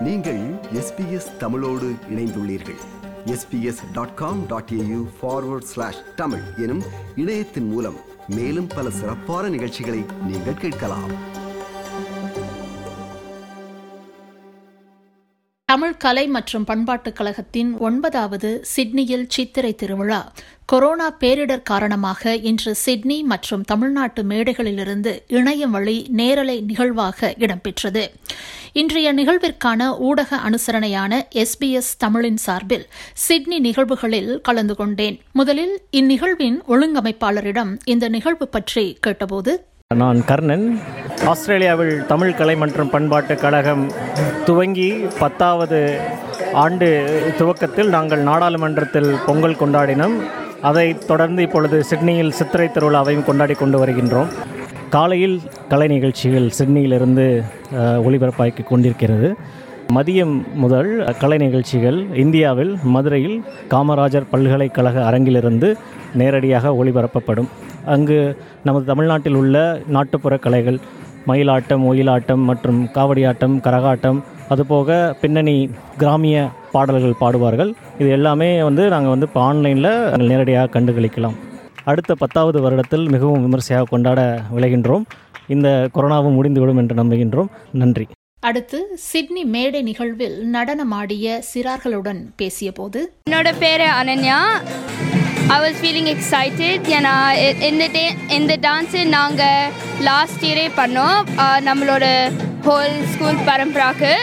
நீங்கள் எஸ்பிஎஸ் தமிழோடு இணைந்துள்ளீர்கள் S B S dot com dot A U forward slash Tamil எனும் இணையத்தின் மூலம் மேலும் பல சிறப்பான நிகழ்ச்சிகளை நீங்கள் கேட்கலாம் தமிழ் கலை மற்றும் பண்பாட்டுக் கழகத்தின் ஒன்பதாவது சிட்னியில் சித்திரை திருவிழா கொரோனா பேரிடர் காரணமாக இன்று சிட்னி மற்றும் தமிழ்நாட்டு மேடைகளிலிருந்து இணையம் வழி நேரலை நிகழ்வாக இடம்பெற்றது இன்றைய நிகழ்விற்கான ஊடக அனுசரணையான எஸ்பிஎஸ் தமிழின் சார்பில் சிட்னி நிகழ்வுகளில் கலந்து கொண்டேன் முதலில் இந்நிகழ்வின் ஒழுங்கமைப்பாளரிடம் இந்த நிகழ்வு பற்றி கேட்டபோது நான் கர்ணன் ஆஸ்திரேலியாவில் தமிழ் கலை மற்றும் பண்பாட்டு கழகம் துவங்கி பத்தாவது ஆண்டு துவக்கத்தில் நாங்கள் நாடாளுமன்றத்தில் பொங்கல் கொண்டாடினோம் அதைத் தொடர்ந்து இப்பொழுது சிட்னியில் சித்திரை திருவிழாவையும் கொண்டாடி கொண்டு வருகின்றோம் காலையில் கலை நிகழ்ச்சிகள் சிட்னியிலிருந்து அஹ், ஒளிபரப்பாக்கி கொண்டிருக்கிறது மதியம் முதல் கலை நிகழ்ச்சிகள் இந்தியாவில் மதுரையில் காமராஜர் பல்கலைக்கழக அரங்கிலிருந்து நேரடியாக ஒளிபரப்பப்படும் அங்கு நமது தமிழ்நாட்டில் உள்ள நாட்டுப்புற கலைகள் மயிலாட்டம் ஒயிலாட்டம் மற்றும் காவடியாட்டம் கரகாட்டம் அதுபோக பின்னணி கிராமிய பாடல்கள் பாடுவார்கள் இது எல்லாமே வந்து நாங்கள் வந்து இப்போ ஆன்லைனில் நேரடியாக கண்டுகளிக்கலாம் அடுத்த பத்தாவது வருடத்தில் மிகவும் விமர்சையாக கொண்டாட விளைகின்றோம் இந்த கொரோனாவும் முடிந்துவிடும் என்று நம்புகின்றோம் நன்றி அடுத்து சிட்னி மேடை நிகழ்வில் நடனமாடிய சிறார்களுடன் பேசியபோது என்னோட பேர் Ananya I was feeling excited ஏன்னா இ- இந்த டே இந்த டான்ஸு நாங்கள் லாஸ்ட் இயரே பண்ணோம் ஆஹ் நம்மளோட ஹோல் ஸ்கூல் பரம்பராக்கு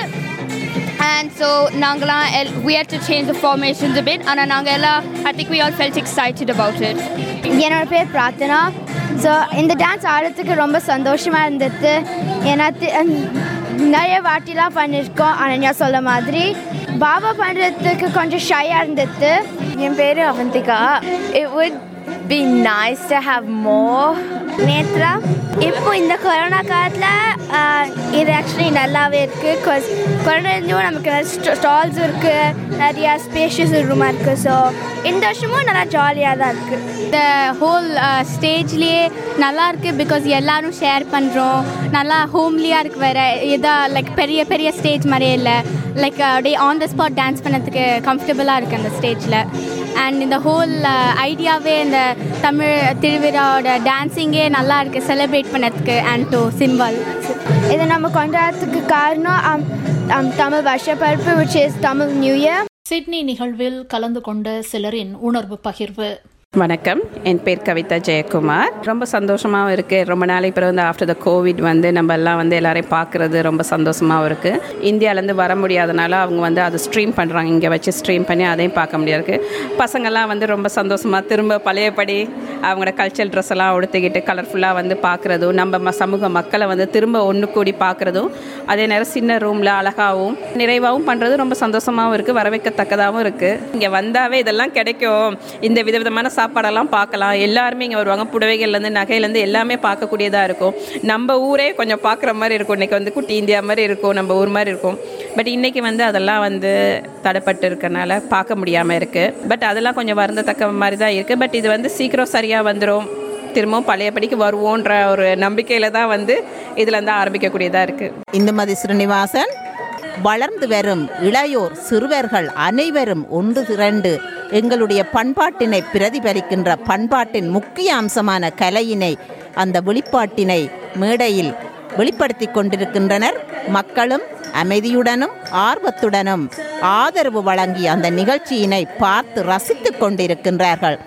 அண்ட் ஸோ நாங்களாம் எல் we had to change the formations a bit ஆனால் நாங்கள் எல்லாம் I think we all felt excited about it என்னோட பேர் பிரார்த்தனா ஸோ இந்த டான்ஸ் ஆடுறதுக்கு ரொம்ப சந்தோஷமாக இருந்தது ஏன்னா தி- ஹம், நிறைய வாட்டிலாம் பண்ணியிருக்கோம் அனன்யா சொல்ல மாதிரி பாபா பண்ணுறதுக்கு கொஞ்சம் ஷையாக இருந்தது என் பேர் Avanthika it would be nice to have more Nethra இப்போ இந்த கொரோனா காலத்தில் இது ஆக்சுவலி நல்லாவே இருக்குது காஸ் கொரோனா இருந்தும் நமக்கு நிறைய ஸ்டால்ஸ் இருக்குது நிறையா ஸ்பேஷியஸ் ரூமாக இருக்குது ஸோ இந்த வருஷமும் நல்லா ஜாலியாக தான் இருக்குது இந்த ஹோல் ஸ்டேஜ்லேயே நல்லா இருக்கு பிகாஸ் எல்லாரும் ஷேர் பண்ணுறோம் நல்லா ஹோம்லியாக இருக்கு வேற இதா லைக் பெரிய பெரிய ஸ்டேஜ் மாதிரியே இல்லை லைக் அப்படியே ஆன் த ஸ்பாட் டான்ஸ் பண்ணதுக்கு கம்ஃபர்டபுளாக இருக்குது அந்த ஸ்டேஜில் அண்ட் இந்த ஹோல் ஐடியாவே இந்த தமிழ் திருவிழாவோட டான்ஸிங்கே நல்லா இருக்குது செலிப்ரேட் பண்ணதுக்கு அண்ட் டு சிம்பல் இதை நம்ம கொண்டாடுறதுக்கு காரணம் um, um, தமிழ் வருஷப்பருப்பு which is Tamil new year Sydney நிகழ்வில் கலந்து கொண்ட சிலரின் உணர்வு பகிர்வு வணக்கம் என் பேர் கவிதா ஜெயக்குமார் ரொம்ப சந்தோஷமாகவும் இருக்குது ரொம்ப நாளைக்கு பிறகு வந்து ஆஃப்டர் த கோவிட் வந்து நம்ம எல்லாம் வந்து எல்லாரையும் பார்க்குறது ரொம்ப சந்தோஷமாகவும் இருக்குது இந்தியாவிலேருந்து வர முடியாதனால அவங்க வந்து அதை ஸ்ட்ரீம் பண்ணுறாங்க இங்கே வச்சு ஸ்ட்ரீம் பண்ணி அதையும் பார்க்க முடியாது பசங்கள்லாம் வந்து ரொம்ப சந்தோஷமாக திரும்ப பழையபடி அவங்களோட கல்ச்சரல் ட்ரெஸ் எல்லாம் உடுத்திக்கிட்டு கலர்ஃபுல்லாக வந்து பார்க்குறதும் நம்ம ம- சமூக மக்களை வந்து திரும்ப ஒன்று கூடி பார்க்குறதும் அதே நேரம் சின்ன ரூமில் அழகாகவும் நிறைவாகவும் பண்ணுறது ரொம்ப சந்தோஷமாகவும் இருக்குது வரவேற்கத்தக்கதாகவும் இருக்குது இங்கே வந்தாவே இதெல்லாம் கிடைக்கும் இந்த விதவிதமான சாப்பாடெல்லாம் பார்க்கலாம் எல்லாருமே இங்கே வருவாங்க புடவைகள்லேருந்து நகையிலேருந்து எல்லாமே பார்க்கக்கூடியதாக இருக்கும் நம்ம ஊரே கொஞ்சம் பார்க்குற மாதிரி இருக்கும் இன்றைக்கி வந்து குட்டி இந்தியா மாதிரி இருக்கும் நம்ம ஊர் மாதிரி இருக்கும் பட் இன்றைக்கி வந்து அதெல்லாம் வந்து தடைப்பட்டு இருக்கனால பார்க்க முடியாமல் இருக்குது பட் அதெல்லாம் கொஞ்சம் வருந்தத்தக்க மாதிரி தான் இருக்குது பட் இது வந்து சீக்கிரம் சரியாக வந்துடும் திரும்பவும் பழையபடிக்கு வருவோன்ற ஒரு நம்பிக்கையில் தான் வந்து இதில் வந்து ஆரம்பிக்கக்கூடியதாக இருக்குது இந்துமதி ஸ்ரீனிவாசன் வளர்ந்து வரும் இளையோர் சிறுவர்கள் அனைவரும் ஒன்று திரண்டு எங்களுடைய பண்பாட்டினை பிரதிபலிக்கின்ற பண்பாட்டின் முக்கிய அம்சமான கலையினை அந்த வெளிப்பாட்டினை மேடையில் வெளிப்படுத்தி கொண்டிருக்கின்றனர் மக்களும் அமைதியுடனும் ஆர்வத்துடனும் ஆதரவு வழங்கி அந்த நிகழ்ச்சியினை பார்த்து ரசித்துக் கொண்டிருக்கின்றார்கள்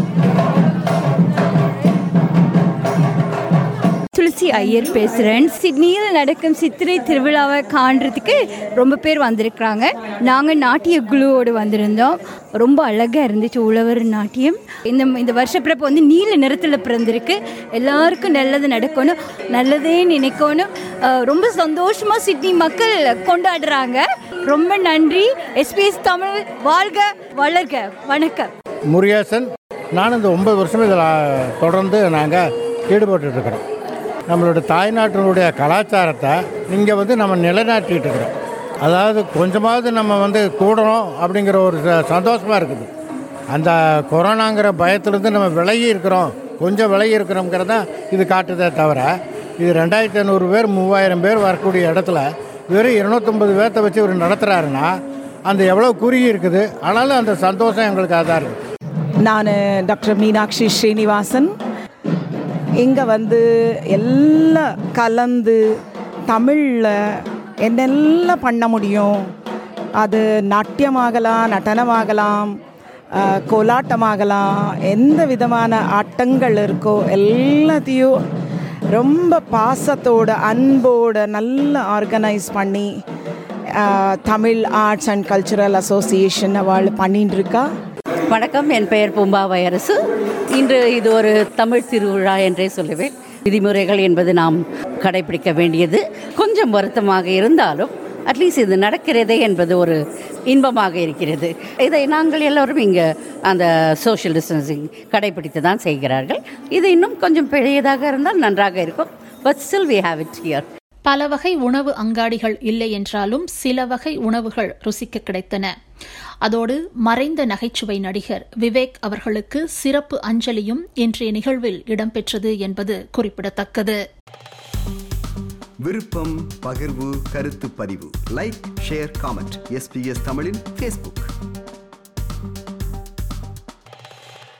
துளசி ஐயர் பேசுகிறேன் சிட்னியில் நடக்கும் சித்திரை திருவிழாவை காண்றதுக்கு ரொம்ப பேர் வந்திருக்கிறாங்க நாங்கள் நாட்டிய குழுவோடு வந்திருந்தோம் ரொம்ப அழகாக இருந்துச்சு உழவர் நாட்டியம் இந்த இந்த வருஷ பிறப்பு வந்து நீல நிறத்தில் பிறந்திருக்கு எல்லாருக்கும் நல்லது நடக்கணும் நல்லதே நினைக்கணும் அஹ், ரொம்ப சந்தோஷமாக சிட்னி மக்கள் கொண்டாடுறாங்க ரொம்ப நன்றி எஸ்பிஎஸ் தமிழ் வாழ்க வளர்க வணக்கம் முருகேசன் நான் இந்த ஒன்பது வருஷம் இதில் தொடர்ந்து நாங்கள் ஈடுபட்டுருக்கிறோம் நம்மளோட தாய்நாட்டினுடைய கலாச்சாரத்தை இங்கே வந்து நம்ம நிலைநாட்டிட்டு இருக்கிறோம் அதாவது கொஞ்சமாவது நம்ம வந்து கூடணும் அப்படிங்கிற ஒரு ச- சந்தோஷமா இருக்குது அந்த கொரோனாங்கிற பயத்துலேருந்து நம்ம விலகி இருக்கிறோம் கொஞ்சம் விலகி இருக்கிறோங்கிறத இது காட்டுதே தவிர இது ரெண்டாயிரத்தி ஐநூறு பேர் மூவாயிரம் பேர் வரக்கூடிய இடத்துல வெறும் இருநூத்தொம்பது பேர்த்த வச்சு இவர் நடத்துகிறாருன்னா அந்த எவ்வளோ குறுகி இருக்குது ஆனாலும் அந்த சந்தோஷம் எங்களுக்கு அதான் இருக்குது நான் டாக்டர் மீனாட்சி ஸ்ரீனிவாசன் இங்கே வந்து எல்லாம் கலந்து தமிழில் என்னெல்லாம் பண்ண முடியும் அது நாட்டியமாகலாம் நடனமாகலாம் அஹ், கோலாட்டமாகலாம் எந்த விதமான ஆட்டங்கள் இருக்கோ எல்லாத்தையும் ரொம்ப பாசத்தோட அன்போட நல்லா ஆர்கனைஸ் பண்ணி ah, Tamil arts and cultural association அவள் பண்ணிட்டு இருக்கா வணக்கம் என் பெயர் பூம்பாவை அரசு இன்று இது ஒரு தமிழ் திருவிழா என்றே சொல்லுவேன் விதிமுறைகள் என்பது நாம் கடைபிடிக்க வேண்டியது கொஞ்சம் வருத்தமாக இருந்தாலும் அட்லீஸ்ட் இது நடக்கிறதே என்பது ஒரு இன்பமாக இருக்கிறது இதை நாங்கள் எல்லோரும் இங்கே அந்த சோஷியல் டிஸ்டன்சிங் கடைபிடித்து தான் செய்கிறார்கள் இது இன்னும் கொஞ்சம் பெரியதாக இருந்தால் நன்றாக இருக்கும் but still we have it here பல வகை உணவு அங்காடிகள் இல்லை என்றாலும் சில வகை உணவுகள் ருசிக்க கிடைத்தன அதோடு மறைந்த நகைச்சுவை நடிகர் விவேக் அவர்களுக்கு சிறப்பு அஞ்சலியும் இன்றைய நிகழ்வில் இடம்பெற்றது என்பது குறிப்பிடத்தக்கது விருப்பம் பகிர்வு கருத்து பதிவு லைக் ஷேர் காமெண்ட் எஸ்பிஎஸ் தமிழின் ஃபேஸ்புக்